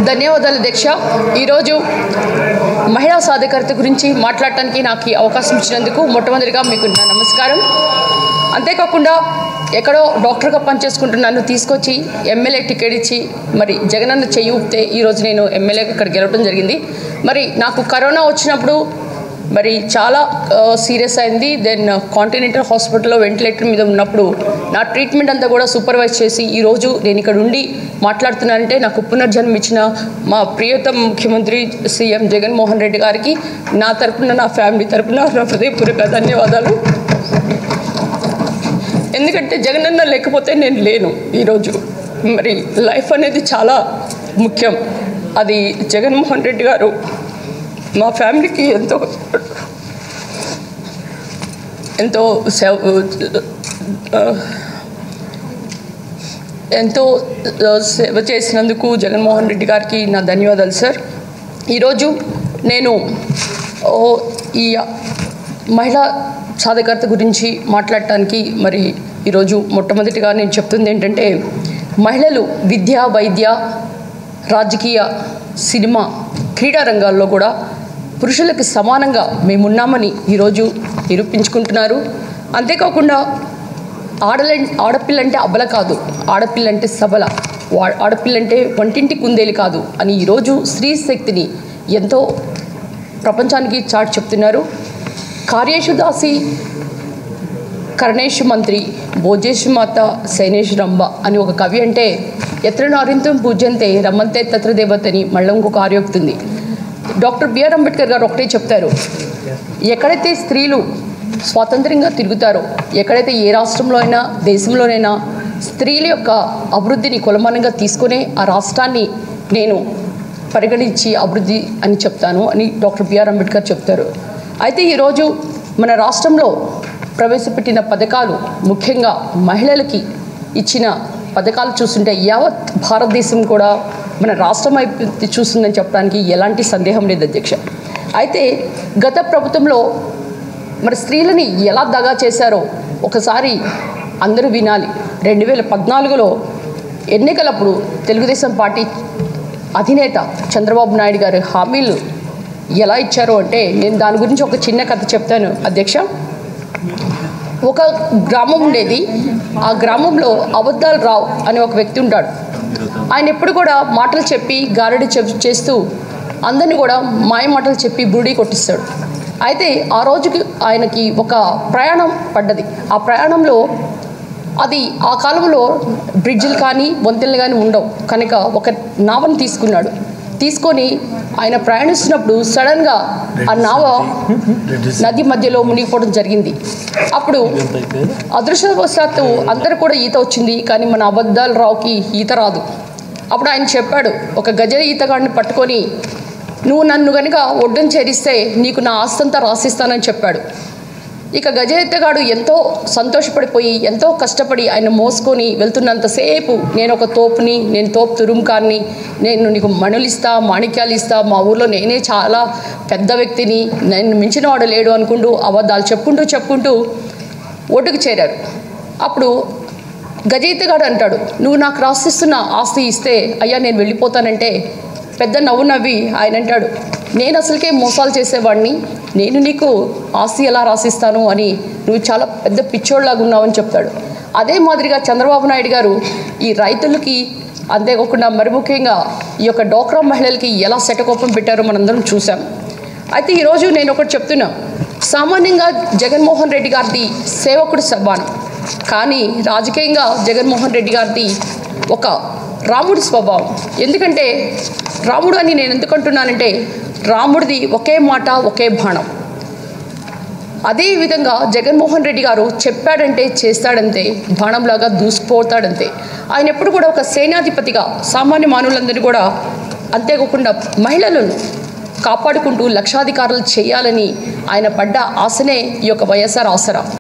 ధన్యవాదాలు అధ్యక్ష ఈరోజు మహిళా సాధికారత గురించి మాట్లాడటానికి నాకు ఈ అవకాశం ఇచ్చినందుకు మొట్టమొదటిగా మీకు నా నమస్కారం అంతేకాకుండా ఎక్కడో డాక్టర్గా పనిచేసుకుంటున్న నన్ను తీసుకొచ్చి ఎమ్మెల్యే టికెట్ ఇచ్చి మరి జగనన్న చెయ్యి ఊపితే ఈరోజు నేను ఎమ్మెల్యేగా ఇక్కడ గెలవడం జరిగింది మరి నాకు కరోనా వచ్చినప్పుడు మరి చాలా సీరియస్ అయింది దెన్ కాంటినెంటల్ హాస్పిటల్లో వెంటిలేటర్ మీద ఉన్నప్పుడు నా ట్రీట్మెంట్ అంతా కూడా సూపర్వైజ్ చేసి ఈరోజు నేను ఇక్కడ ఉండి మాట్లాడుతున్నానంటే నాకు పునర్జన్మ ఇచ్చిన మా ప్రియతమ ముఖ్యమంత్రి సీఎం జగన్మోహన్ రెడ్డి గారికి నా తరపున నా ఫ్యామిలీ తరపున నా హృదయపూర్వక ధన్యవాదాలు ఎందుకంటే జగనన్న లేకపోతే నేను లేను ఈరోజు మరి లైఫ్ అనేది చాలా ముఖ్యం అది జగన్మోహన్ రెడ్డి గారు మా ఫ్యామిలీకి ఎంతో ఎంతో సేవ ఎంతో సేవ చేసినందుకు జగన్మోహన్ రెడ్డి గారికి నా ధన్యవాదాలు సార్ ఈరోజు నేను ఓ, ఈ మహిళా సాధికారత గురించి మాట్లాడటానికి మరి ఈరోజు మొట్టమొదటిగా నేను చెప్తుంది ఏంటంటే మహిళలు విద్య వైద్య రాజకీయ సినిమా క్రీడా రంగాల్లో కూడా పురుషులకు సమానంగా మేమున్నామని ఈరోజు నిరూపించుకుంటున్నారు అంతేకాకుండా ఆడల ఆడపిల్లంటే అబల కాదు ఆడపిల్లంటే సబల వా- ఆడపిల్లంటే వంటింటి కుందేలు కాదు అని ఈరోజు స్త్రీ శక్తిని ఎంతో ప్రపంచానికి చాటి చెప్తున్నారు కార్యేషు దాసి కర్ణేషు మంత్రి భోజేషు మాత శైనేషు రంభ అని ఒక కవి అంటే ఎత్ర నారింతం పూజ్యంతే రమ్మంతే తత్ర దేవతని మళ్ళీ ఇంకొక ఆర్యోక్తుంది డాక్టర్ బిఆర్ అంబేద్కర్ గారు ఒకటే చెప్తారు ఎక్కడైతే స్త్రీలు స్వాతంత్రంగా తిరుగుతారో ఎక్కడైతే ఏ రాష్ట్రంలో అయినా దేశంలోనైనా స్త్రీల యొక్క అభివృద్ధిని కొలమానంగా తీసుకునే ఆ రాష్ట్రాన్ని నేను పరిగణించి అభివృద్ధి అని చెప్తాను అని డాక్టర్ బిఆర్ అంబేద్కర్ చెప్తారు అయితే ఈరోజు మన రాష్ట్రంలో ప్రవేశపెట్టిన పథకాలు ముఖ్యంగా మహిళలకి ఇచ్చిన పథకాలు చూస్తుంటే యావత్ భారతదేశం కూడా మన రాష్ట్రం వైపు చూస్తుందని చెప్పడానికి ఎలాంటి సందేహం లేదు అధ్యక్ష అయితే గత ప్రభుత్వంలో మరి స్త్రీలని ఎలా దగా చేశారో ఒకసారి అందరూ వినాలి రెండు వేల పద్నాలుగులో ఎన్నికలప్పుడు తెలుగుదేశం పార్టీ అధినేత చంద్రబాబు నాయుడు గారు హామీలు ఎలా ఇచ్చారో అంటే నేను దాని గురించి ఒక చిన్న కథ చెప్తాను అధ్యక్ష ఒక గ్రామం ఉండేది ఆ గ్రామంలో అబద్ధాలు రావు అనే ఒక వ్యక్తి ఉంటాడు ఆయన ఎప్పుడు కూడా మాటలు చెప్పి గారడి చెప్ చేస్తూ అందరిని కూడా మాయ మాటలు చెప్పి బూడి కొట్టిస్తాడు అయితే ఆ రోజుకి ఆయనకి ఒక ప్రయాణం పడ్డది ఆ ప్రయాణంలో అది ఆ కాలంలో బ్రిడ్జిలు కానీ వంతెనలు కానీ ఉండవు కనుక ఒక నావను తీసుకున్నాడు తీసుకొని ఆయన ప్రయాణిస్తున్నప్పుడు సడన్గా ఆ నావ నది మధ్యలో మునిగిపోవడం జరిగింది అప్పుడు అదృష్టవశాత్తు అందరు కూడా ఈత వచ్చింది కానీ మన అబద్ధాలు రావుకి ఈత రాదు అప్పుడు ఆయన చెప్పాడు ఒక గజ ఈతగాడిని పట్టుకొని నువ్వు నన్ను కనుక ఒడ్డును చేరిస్తే నీకు నా ఆస్తంతా రాసిస్తానని చెప్పాడు ఇక గజెత్తగాడు ఎంతో సంతోషపడిపోయి ఎంతో కష్టపడి ఆయన మోసుకొని వెళ్తున్నంతసేపు నేను ఒక తోపుని నేను తోపు తురుంకాన్ని నేను నీకు మణులు ఇస్తా మాణిక్యాలు ఇస్తా మా ఊర్లో నేనే చాలా పెద్ద వ్యక్తిని నేను మించిన వాడు లేడు అనుకుంటూ అబద్ధాలు చెప్పుకుంటూ చెప్పుకుంటూ ఒడ్డుకు చేరారు అప్పుడు గజయితగాడు అంటాడు నువ్వు నాకు రాసిస్తున్న ఆస్తి ఇస్తే అయ్యా నేను వెళ్ళిపోతానంటే పెద్ద నవ్వు నవ్వి ఆయన అంటాడు నేను అసలుకే మోసాలు చేసేవాడిని నేను నీకు ఆస్తి ఎలా రాసిస్తాను అని నువ్వు చాలా పెద్ద పిచ్చోళ్ళలాగా ఉన్నావని చెప్తాడు అదే మాదిరిగా చంద్రబాబు నాయుడు గారు ఈ రైతులకి అంతేకాకుండా మరి ముఖ్యంగా ఈ యొక్క డోక్రా మహిళలకి ఎలా శటకోపం పెట్టారో మనందరం చూసాం అయితే ఈరోజు నేను ఒకటి చెప్తున్నా సామాన్యంగా జగన్మోహన్ రెడ్డి గారిది సేవకుడు సమానం కానీ రాజకీయంగా జగన్మోహన్ రెడ్డి గారిది ఒక రాముడి స్వభావం ఎందుకంటే రాముడు అని నేను ఎందుకు అంటున్నానంటే రాముడిది ఒకే మాట ఒకే బాణం అదే విధంగా జగన్మోహన్ రెడ్డి గారు చెప్పాడంటే చేస్తాడంతే బాణంలాగా దూసుకుపోతాడంతే ఆయన ఎప్పుడు కూడా ఒక సేనాధిపతిగా సామాన్య మానవులందరినీ కూడా అంతేకాకుండా మహిళలను కాపాడుకుంటూ లక్షాధికారులు చేయాలని ఆయన పడ్డ ఆశనే ఈ యొక్క వైఎస్ఆర్ ఆసరా